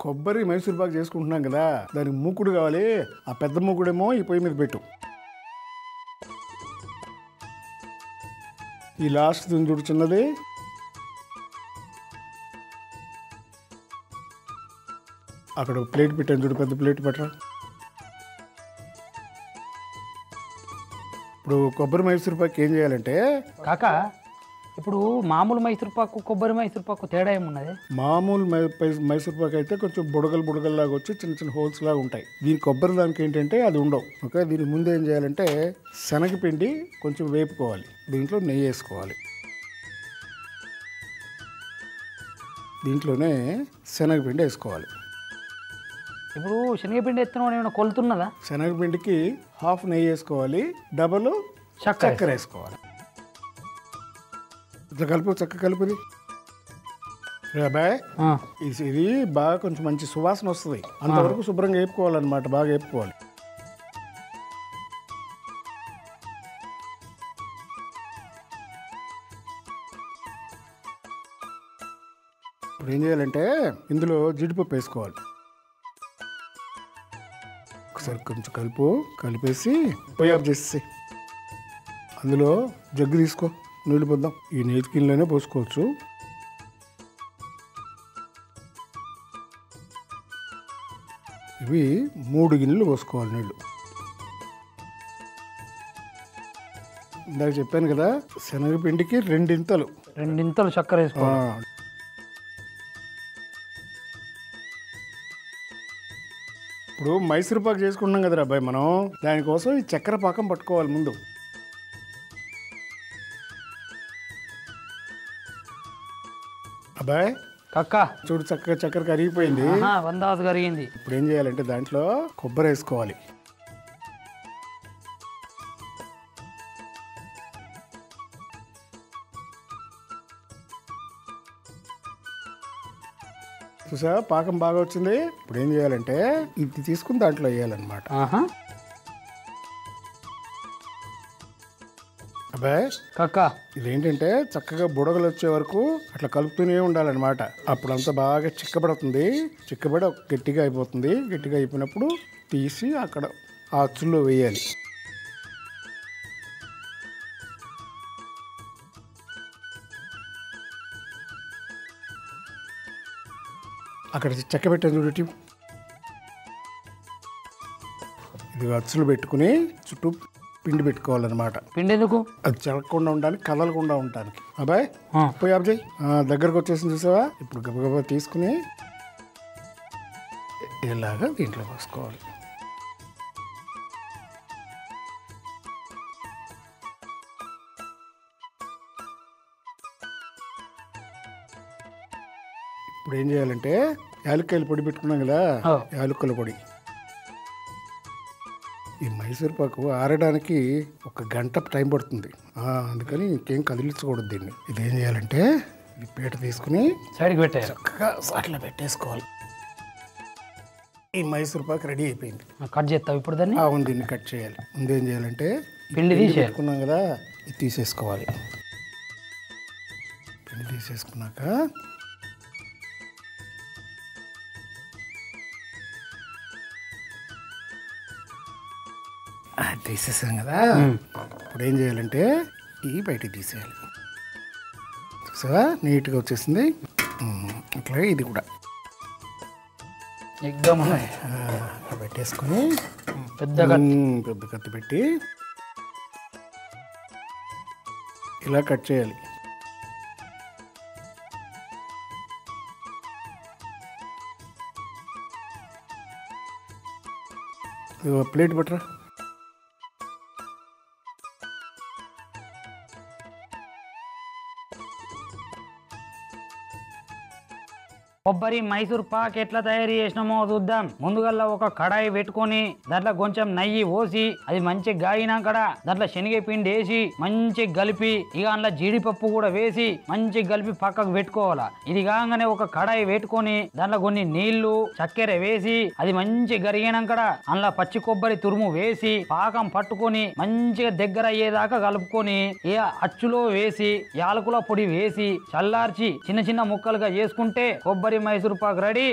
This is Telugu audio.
కొబ్బరి మైసూర్ పాక్ చేసుకుంటున్నాం కదా దానికి మూకుడు కావాలి ఆ పెద్ద మూకుడేమో ఈ పొయ్యి మీద పెట్టు ఈ లాస్ట్ దీని చూడు చిన్నది అక్కడ ఒక ప్లేట్ పెట్టాను చూడు పెద్ద ప్లేట్ పెట్టరా ఇప్పుడు కొబ్బరి మైసూర్ పాక్ ఏం చేయాలంటే కాక ఇప్పుడు మామూలు మైసూర్ పాకు కొబ్బరి మైసూర్ పాకు తేడా ఏమున్నది మామూలు మై- పై- మైసూర్ పాక్ అయితే కొంచెం బుడగలు బుడగలు లాగా వచ్చి చిన్న చిన్న హోల్స్ లాగా ఉంటాయి దీని కొబ్బరి దానికి ఏంటంటే అది ఉండవు ఓకే దీని ముందు ఏం చేయాలంటే శనగపిండి కొంచెం వేపుకోవాలి దీంట్లో నెయ్యి వేసుకోవాలి దీంట్లోనే శనగపిండి వేసుకోవాలి ఇప్పుడు శనగపిండి ఎత్తున ఏమైనా కొలుతున్నదా శనగపిండికి హాఫ్ నెయ్యి వేసుకోవాలి డబల్ చక్కెర చక్కెర వేసుకోవాలి ఇట్లా కలుపు చక్క కలుపుది అబ్బాయి ఆ, ఇది ఇది బాగా కొంచెం మంచి సువాసన వస్తుంది అంతవరకు శుభ్రంగా వేపుకోవాలన్నమాట బాగా వేపుకోవాలి ఇప్పుడు ఏం చేయాలంటే ఇందులో జీడిపప్పు వేసుకోవాలి ఒకసారి కొంచెం కలుపు కలిపేసి పొయ్యి ఆఫ్ చేసేసి అందులో జగ్గు తీసుకో నీళ్ళు పొద్దాం ఈ నేతి గిన్నెలోనే పోసుకోవచ్చు ఇవి మూడు గిన్నెలు పోసుకోవాలి నీళ్ళు ఇందాక చెప్పాను కదా శనగపిండికి రెండింతలు రెండింతలు చక్కెర ఆ, వేసుకోవాలి ఇప్పుడు మైసూర్ పాక్ చేసుకున్నాం కదరా అబ్బాయి మనం దానికోసం ఈ చక్కెర పాకం పట్టుకోవాలి ముందు అబ్బాయి కక్క చూడు చక్కగా చక్కెర కరిగిపోయింది ఆహా, వందాసు కరిగింది ఇప్పుడు ఏం చేయాలంటే దాంట్లో కొబ్బరి వేసుకోవాలి చూసా పాకం బాగా వచ్చింది ఇప్పుడు ఏం చేయాలంటే ఇది తీసుకుని దాంట్లో వేయాలన్నమాట ఆహా అబ్బాయి కక్క ఇదేంటంటే చక్కగా బుడగలు వచ్చే వరకు అట్లా కలుపుతూనే ఉండాలన్నమాట అప్పుడు అంతా బాగా చిక్కబడుతుంది చిక్కబడి ఒక గట్టిగా అయిపోతుంది గట్టిగా అయిపోయినప్పుడు తీసి అక్కడ ఆ అచ్చుల్లో వేయాలి అక్కడ చెక్క పెట్టాను చూడటి ఇది అచ్చులు పెట్టుకుని చుట్టూ పిండి పెట్టుకోవాలన్నమాట పిండి ఎందుకు అది చెరగకుండా ఉండడానికి కదలకుండా ఉండడానికి అబ్బాయి ఆ, పోయి అబ్జయ్ దగ్గరకు వచ్చేసింది చూసావా ఇప్పుడు గబగబా తీసుకుని ఇలాగా దీంట్లో పోసుకోవాలి ఇప్పుడు ఏం చేయాలంటే యాలక్కాయలు పొడి పెట్టుకున్నాం కదా ఆ. యాలక్కల పొడి ఈ మైసూర్ పాకు ఆరడానికి ఒక గంట టైం పడుతుంది ఆ, అందుకని ఇంకేం కదిలించకూడదు దీన్ని ఇది ఏం చేయాలంటే ఈ పీట తీసుకుని సైడ్కి పెట్టారు చక్కగా అట్లా పెట్టేసుకోవాలి ఈ మైసూర్ పాకు రెడీ అయిపోయింది కట్ చేస్తావు ఇప్పుడు దాన్ని ఆ ఉంది దీన్ని కట్ చేయాలి ముందు ఏం చేయాలంటే ఈ పిండి తీసేయాలి. పెట్టుకున్నాం కదా ఇది తీసేసుకోవాలి పిండి తీసేసుకున్నాక ఆ, తీసేసాం కదా ఇప్పుడు ఏం చేయాలంటే ఈ బయటికి తీసేయాలి చూసావా నీట్గా వచ్చేసింది ఉమ్, అట్లాగే ఇది కూడా ఎగ్దమ్ ఆ, అట్లా పెట్టేసుకొని పెద్దగా ఉమ్, పెద్ద కత్తి పెట్టి ఇలా కట్ చేయాలి ఇదిగో ప్లేట్ పట్టరా కొబ్బరి మైసూర్ పాక్ ఎట్లా తయారు చేసినామో చూద్దాం ముందుగల్లా ఒక కడాయి పెట్టుకొని దాంట్లో కొంచెం నెయ్యి పోసి అది మంచి గాయినాకడ దాంట్లో శనగపిండి వేసి మంచి కలిపి ఇక అందులో జీడిపప్పు కూడా వేసి మంచి కలిపి పక్కకు పెట్టుకోవాలా ఇది కాగానే ఒక కడాయి పెట్టుకొని దాంట్లో కొన్ని నీళ్లు చక్కెర వేసి అది మంచి గరిగినాకడ అందులో పచ్చి కొబ్బరి తురుము వేసి పాకం పట్టుకొని మంచిగా దగ్గర అయ్యేదాకా కలుపుకొని ఇక అచ్చులో వేసి యాలకుల పొడి వేసి చల్లార్చి చిన్న చిన్న ముక్కలుగా చేసుకుంటే కొబ్బరి మైసూర్ పాక్ రెడీ